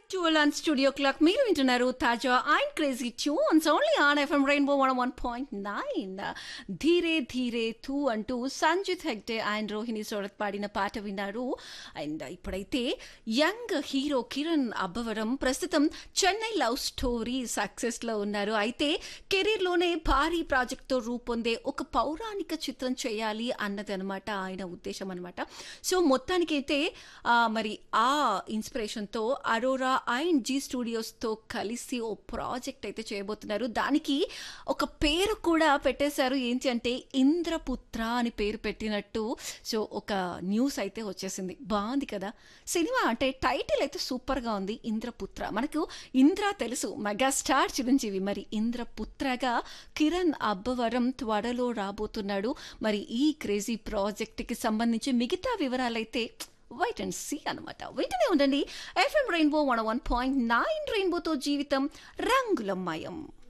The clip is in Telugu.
ట్వెల్వ్ అండ్ స్టూడియో క్లాక్ మీరు వింటున్నారు తాజా and crazy tunes only on FM Rainbow one one point nine Dheere Dheere Tu అంటూ సంజిత్ హెగ్డే అండ్ రోహిణి సోరత్ పాడిన పాట విన్నారు అండ్ ఇప్పుడైతే యంగ్ హీరో కిరణ్ అబ్బవరం ప్రస్తుతం చెన్నై లవ్ స్టోరీ సక్సెస్లో ఉన్నారు అయితే కెరీర్లోనే భారీ ప్రాజెక్ట్తో రూపొందే ఒక పౌరాణిక చిత్రం చేయాలి అన్నది అనమాట ఆయన ఉద్దేశం అనమాట సో మొత్తానికైతే ఆ, మరి ఆ ఇన్స్పిరేషన్తో అరోరా అండ్ జీ స్టూడియోస్తో కలిసి ఓ ప్రాజెక్ట్ అయితే చేయబోతున్నారు దానికి ఒక పేరు కూడా పెట్టేశారు ఏంటి అంటే ఇంద్రపుత్ర అని పేరు పెట్టినట్టు సో ఒక న్యూస్ అయితే వచ్చేసింది బాగుంది కదా సినిమా అంటే టైటిల్ అయితే సూపర్గా ఉంది ఇంద్రపుత్ర మనకు ఇంద్ర తెలుసు మెగాస్టార్ చిరంజీవి మరి ఇంద్రపుత్రగా కిరణ్ అబ్బవరం త్వరలో రాబోతున్నాడు మరి ఈ క్రేజీ ప్రాజెక్ట్కి సంబంధించి మిగతా వివరాలైతే వైట్ అండ్ సీ అనమాట వెంటనే ఉండండి FM Rainbow one one point nine రెయిన్బోతో జీవితం రంగులమయం